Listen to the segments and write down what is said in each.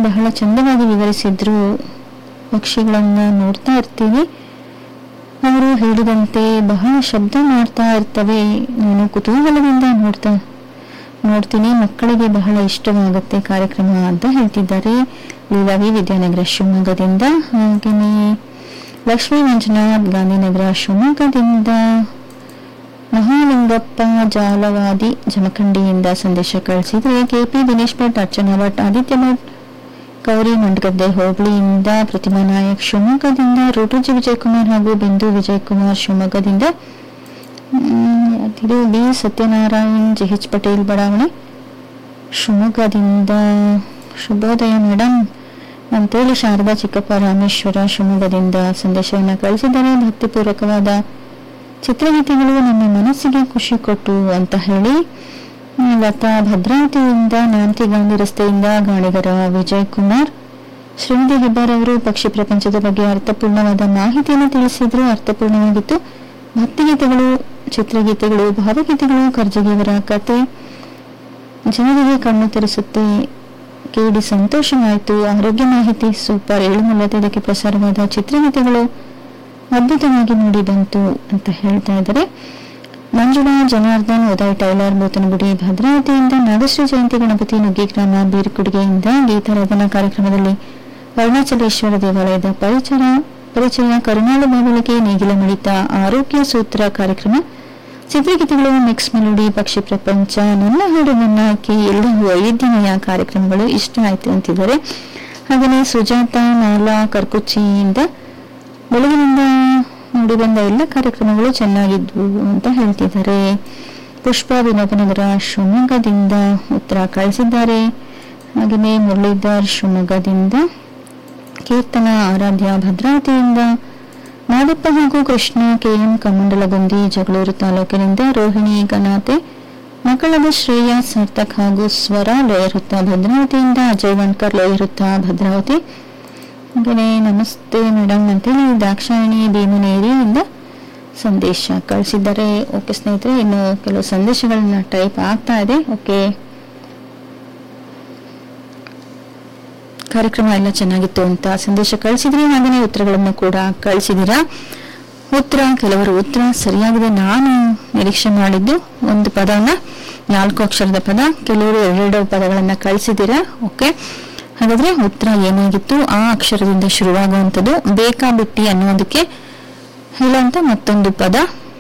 ಬಹಳ ಚಂದವಾಗಿ ವಿವರಿಸಿದ್ರು ಪಕ್ಷಿಗಳನ್ನ ನೋಡ್ತಾ ಇರ್ತೀವಿ ಅವರು ಹೇಳಿದಂತೆ ಬಹಳ ಶಬ್ದ ಮಾಡ್ತಾ ಇರ್ತವೆ ನಾನು ಕುತೂಹಲದಿಂದ ನೋಡ್ತಾ ನೋಡ್ತೀನಿ ಮಕ್ಕಳಿಗೆ ಬಹಳ ಇಷ್ಟವಾಗುತ್ತೆ ಕಾರ್ಯಕ್ರಮ ಅಂತ ಹೇಳ್ತಿದ್ದಾರೆ ಲೀಲಾವಿ ವಿದ್ಯಾನಗರ ಶಿವಮೊಗ್ಗದಿಂದ ಹಾಗೆಯೇ ಲಕ್ಷ್ಮೀ ಮಂಜುನಾಥ್ ಗಾಂಧಿನಗರ ಶಿವಮೊಗ್ಗದಿಂದ ಮಹಾಲಿಂಗಪ್ಪ ಜಾಲವಾದಿ ಜಮಖಂಡಿಯಿಂದ ಸಂದೇಶ ಕಳಿಸಿದ್ರೆ ಕೆಪಿ ದಿನೇಶ್ ಭಟ್ ಅರ್ಚನಾ ಭಟ್ ಆದಿತ್ಯ ಭಟ್ ಗೌರಿ ಮಂಡಗದ್ದೆ ಹೋಬಳಿಯಿಂದ ಪ್ರತಿಮಾ ನಾಯಕ್ ಶಿವಮೊಗ್ಗದಿಂದ ರುಟುಜಿ ವಿಜಯಕುಮಾರ್ ಹಾಗೂ ಬಿಂದು ವಿಜಯಕುಮಾರ್ ಶಿವಮೊಗ್ಗದಿಂದ ಮ್, ಇದು B Satyanarayan G H Patel ಬಡಾವಣೆ ಶಿವಮೊಗ್ಗದಿಂದ ಶುಭೋದಯ ಮೇಡಮ್ ಅಂತೇಳಿ ಶಾರದಾ ಚಿಕ್ಕಪ್ಪ ರಾಮೇಶ್ವರ ಶಿವಮೊಗ್ಗದಿಂದ ಸಂದೇಶವನ್ನು ಕಳಿಸಿದ್ದಾರೆ ಭಕ್ತಿಪೂರ್ವಕವಾದ ಚಿತ್ರಗೀತೆಗಳು ನಮ್ಮ ಮನಸ್ಸಿಗೆ ಖುಷಿ ಕೊಟ್ಟು ಅಂತ ಹೇಳಿ ಹ್ಮ್, ಲತಾ ಭದ್ರಾವತಿಯಿಂದ ನ್ಯಾಮತಿ ಗಾಂಧಿ ರಸ್ತೆಯಿಂದ ಗಾಣಿಗರ ವಿಜಯ್ ಕುಮಾರ್ ಶ್ರೀನಿಧಿ ಹೆಬ್ಬಾರ್ ಅವರು ಪಕ್ಷಿ ಪ್ರಪಂಚದ ಬಗ್ಗೆ ಅರ್ಥಪೂರ್ಣವಾದ ಮಾಹಿತಿಯನ್ನು ತಿಳಿಸಿದ್ರು ಅರ್ಥಪೂರ್ಣವಾಗಿತ್ತು ಭಕ್ತಿಗೀತೆಗಳು ಚಿತ್ರಗೀತೆಗಳು ಭಾವಗೀತೆಗಳು ಕರ್ಜಗಿಯವರ ಕತೆ ಜನರಿಗೆ ಕಣ್ಣು ತೆರೆಸುತ್ತೆ ಕೇಳಿ ಸಂತೋಷವಾಯಿತು ಆರೋಗ್ಯ ಮಾಹಿತಿ ಸೂಪರ್ ಏಳು ನಲವತ್ತೈದಕ್ಕೆ ಪ್ರಸಾರವಾದ ಚಿತ್ರಗೀತೆಗಳು ಅದ್ಭುತವಾಗಿ ಮೂಡಿ ಬಂತು ಅಂತ ಹೇಳ್ತಾ ಇದ್ದಾರೆ ಮಂಜುಳಾ ಜನಾರ್ದನ್ ಉದಯ್ ಟೈಲರ್ ಬೂತನಗುಡಿ ಭದ್ರಾವತಿಯಿಂದ ನಾಗಶ್ರೀ ಜಯಂತಿ ಗಣಪತಿ ನುಗ್ಗಿ ಗ್ರಾಮ ಬೀರ್ಕುಡಿಗೆಯಿಂದ ಗೀತಾರಾಧನಾ ಕಾರ್ಯಕ್ರಮದಲ್ಲಿ ಅರುಣಾಚಲೇಶ್ವರ ದೇವಾಲಯದ ಪರಿಚಯ ಪರಿಚಯ ಕರುಣಾಳು ಬಾಬಳಿಗೆ ನೇಗಿಲ ಮಿಡಿತ ಆರೋಗ್ಯ ಸೂತ್ರ ಕಾರ್ಯಕ್ರಮ ಚಿತ್ರಗೀತೆಗಳು ಮಿಕ್ಸ್ ಮೆಲೋಡಿ ಪಕ್ಷಿ ಪ್ರಪಂಚ ನನ್ನ ಹಾಡು ನನ್ನ ಆಯ್ಕೆ ಎಲ್ಲವೂ ವೈವಿಧ್ಯಮಯ ಕಾರ್ಯಕ್ರಮಗಳು ಇಷ್ಟ ಆಯ್ತು ಅಂತಿದ್ದಾರೆ ಹಾಗೆಯೇ ಸುಜಾತ ಮಾಲಾ ಕರ್ಕುಚ್ಚಿಯಿಂದ ಬೆಳಗಿನಿಂದ ನೋಡಿ ಬಂದ ಎಲ್ಲ ಕಾರ್ಯಕ್ರಮಗಳು ಚೆನ್ನಾಗಿದ್ವು ಅಂತ ಹೇಳ್ತಿದ್ದಾರೆ ಪುಷ್ಪ ವಿನೋದನಗರ ಶಿವಮೊಗ್ಗದಿಂದ ಉತ್ತರ ಕಳಿಸಿದ್ದಾರೆ ಹಾಗೆಯೇ ಮುರಳೀಧರ್ ಶಿವಮೊಗ್ಗದಿಂದ ಕೀರ್ತನ ಆರಾಧ್ಯ ಭದ್ರಾವತಿಯಿಂದ ಮಾದಪ್ಪ ಹಾಗೂ ಕೃಷ್ಣ ಕೆಎಂ ಕಮಂಡಲಗುಂದಿ ಜಗಳೂರು ತಾಲೂಕಿನಿಂದ ರೋಹಿಣಿ ಗನಾತೆ ಮಕ್ಕಳಾದ ಶ್ರೇಯ ಸಾರ್ಥಕ್ ಹಾಗೂ ಸ್ವರ ಲೋಯರುತ್ತ ಭದ್ರಾವತಿಯಿಂದ ಅಜಯ್ ವಣ್ಕರ್ ಲೋಯರುತ್ತ ಭದ್ರಾವತಿ ಹಾಗೆಯೇ ನಮಸ್ತೆ ಮೇಡಮ್ ಅಂತೇಳಿ ದಾಕ್ಷಾಯಣಿ ಭೀಮನೇರಿಯಿಂದ ಸಂದೇಶ ಕಳಿಸಿದ್ದಾರೆ ಓಕೆ ಸ್ನೇಹಿತರೆ ಇನ್ನು ಕೆಲವು ಸಂದೇಶಗಳನ್ನ ಟೈಪ್ ಆಗ್ತಾ ಇದೆ ಓಕೆ ಕಾರ್ಯಕ್ರಮ ಎಲ್ಲ ಚೆನ್ನಾಗಿತ್ತು ಅಂತ ಸಂದೇಶ ಕಳಿಸಿದ್ರಿ ಹಾಗೆಯೇ ಉತ್ತರಗಳನ್ನು ಕೂಡ ಕಳಿಸಿದ್ದೀರಾ ಉತ್ತರ ಕೆಲವರು ಉತ್ತರ ಸರಿಯಾಗಿದೆ ನಾನು ನಿರೀಕ್ಷೆ ಮಾಡಿದ್ದು ಒಂದು ಪದವನ್ನ ನಾಲ್ಕು ಅಕ್ಷರದ ಪದ ಕೆಲವರು ಎರಡೆರಡು ಪದಗಳನ್ನ ಕಳಿಸಿದ್ದೀರಾ ಓಕೆ ಹಾಗಾದ್ರೆ ಉತ್ತರ ಏನಾಗಿತ್ತು ಆ ಅಕ್ಷರದಿಂದ ಶುರುವಾಗುವಂಥದ್ದು ಬೇಕಾಬಿಟ್ಟಿ ಅನ್ನೋದಕ್ಕೆ ಹೇಳುವಂತ ಮತ್ತೊಂದು ಪದ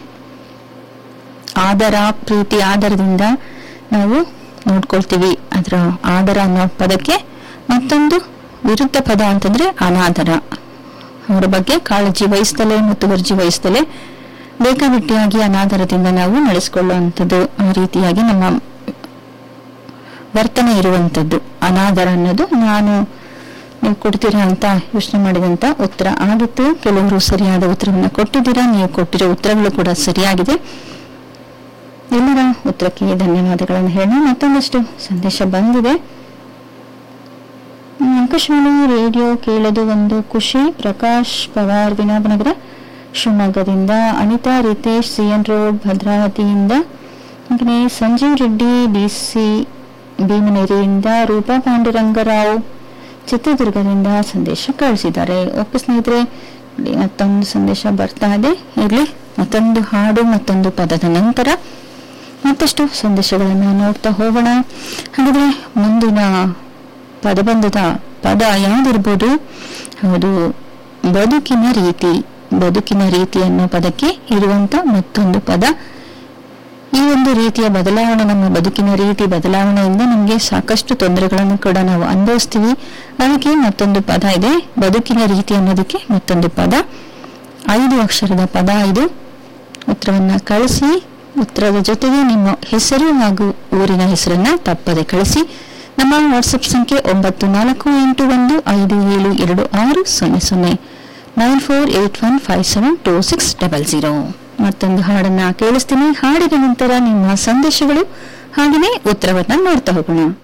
ಆದರ ಪ್ರೀತಿ ಆಧಾರದಿಂದ ನಾವು ನೋಡ್ಕೊಳ್ತೀವಿ ಅದರ ಆದರ ಅನ್ನೋ ಪದಕ್ಕೆ ಮತ್ತೊಂದು ವಿರುದ್ಧ ಪದ ಅಂತಂದ್ರೆ ಅನಾದರ ಅವರ ಬಗ್ಗೆ ಕಾಳಜಿ ವಹಿಸ್ತಲೇ ಮುತುವರ್ಜಿ ವಹಿಸ್ತಲೇ ಬೇಕಾಬಿಟ್ಟಿಯಾಗಿ ಅನಾದರದಿಂದ ನಾವು ನಡೆಸಿಕೊಳ್ಳುವಂಥದ್ದು ಆ ರೀತಿಯಾಗಿ ನಮ್ಮ ವರ್ತನೆ ಇರುವಂಥದ್ದು ಅನಾದರ ಅನ್ನೋದು ನಾನು ನೀವು ಕೊಡ್ತೀರಾ ಅಂತ ಯೋಚನೆ ಮಾಡಿದಂತ ಉತ್ತರ ಆಗಿತ್ತು ಕೆಲವರು ಸರಿಯಾದ ಉತ್ತರವನ್ನು ಕೊಟ್ಟಿದ್ದೀರಾ ನೀವು ಕೊಟ್ಟಿರೋ ಉತ್ತರಗಳು ಕೂಡ ಸರಿಯಾಗಿದೆ ಎಲ್ಲರ ಉತ್ತರಕ್ಕೆ ಧನ್ಯವಾದಗಳನ್ನು ಹೇಳೋಣ ಮತ್ತೊಂದಷ್ಟು ಸಂದೇಶ ಬಂದಿದೆ ಹ್ಮ್, ಆಕಾಶವಾಣಿ ರೇಡಿಯೋ ಕೇಳೋದು ಒಂದು ಖುಷಿ ಪ್ರಕಾಶ್ ಪವಾರ್ ವಿನಾಭನಗರ ಶಿವಮೊಗ್ಗದಿಂದ ಅನಿತಾ ರಿತೇಶ್ ಸಿಎನ್ ರೋಡ್ ಭದ್ರಾವತಿಯಿಂದ ಹಾಗೆಯೇ ಸಂಜೀವ್ ರೆಡ್ಡಿ ಬಿಸಿ ಭೀಮನೇರಿಯಿಂದ ರೂಪಾ ಪಾಂಡುರಂಗರಾವ್ ಚಿತ್ರದುರ್ಗದಿಂದ ಸಂದೇಶ ಕಳಿಸಿದ್ದಾರೆ ಓಕೆ ಸ್ನೇಹಿತರೆ ಇಲ್ಲಿ ಮತ್ತೊಂದು ಸಂದೇಶ ಬರ್ತಾ ಇದೆ ಇರಲಿ ಮತ್ತೊಂದು ಹಾಡು ಮತ್ತೊಂದು ಪದದ ನಂತರ ಮತ್ತಷ್ಟು ಸಂದೇಶಗಳನ್ನು ನೋಡ್ತಾ ಹೋಗೋಣ ಹಾಗಾದ್ರೆ ಮುಂದಿನ ಪದಬಂಧದ ಪದ ಯಾವ್ದಿರ್ಬೋದು ಹೌದು ಬದುಕಿನ ರೀತಿ ಬದುಕಿನ ರೀತಿ ಅನ್ನೋ ಪದಕ್ಕೆ ಇರುವಂತ ಮತ್ತೊಂದು ಪದ ಈ ಒಂದು ರೀತಿಯ ಬದಲಾವಣೆ ನಮ್ಮ ಬದುಕಿನ ರೀತಿ ಬದಲಾವಣೆಯಿಂದ ನಮಗೆ ಸಾಕಷ್ಟು ತೊಂದರೆಗಳನ್ನು ಕೂಡ ನಾವು ಅನುಭವಿಸ್ತೀವಿ ಅದಕ್ಕೆ ಮತ್ತೊಂದು ಪದ ಇದೆ ಬದುಕಿನ ರೀತಿ ಅನ್ನೋದಕ್ಕೆ ಮತ್ತೊಂದು ಪದ ಐದು ಅಕ್ಷರದ ಪದ ಇದು ಉತ್ತರವನ್ನ ಕಳಿಸಿ ಉತ್ತರದ ಜೊತೆಗೆ ನಿಮ್ಮ ಹೆಸರು ಹಾಗೂ ಊರಿನ ಹೆಸರನ್ನ ತಪ್ಪದೆ ಕಳಿಸಿ ನಮ್ಮ ವಾಟ್ಸಪ್ ಸಂಖ್ಯೆ ಒಂಬತ್ತು ನಾಲ್ಕು ಎಂಟು ಒಂದು ಐದು ಏಳು ಎರಡು ಆರು ಸೊನ್ನೆ ಸೊನ್ನೆ nine four eight one five seven two six double zero ಮತ್ತೊಂದು ಹಾಡನ್ನ ಕೇಳಿಸ್ತೀನಿ ಹಾಡಿದ ನಂತರ ನಿಮ್ಮ ಸಂದೇಶಗಳು ಹಾಗೆಯೇ ಉತ್ತರವನ್ನ ನೋಡ್ತಾ ಹೋಗೋಣ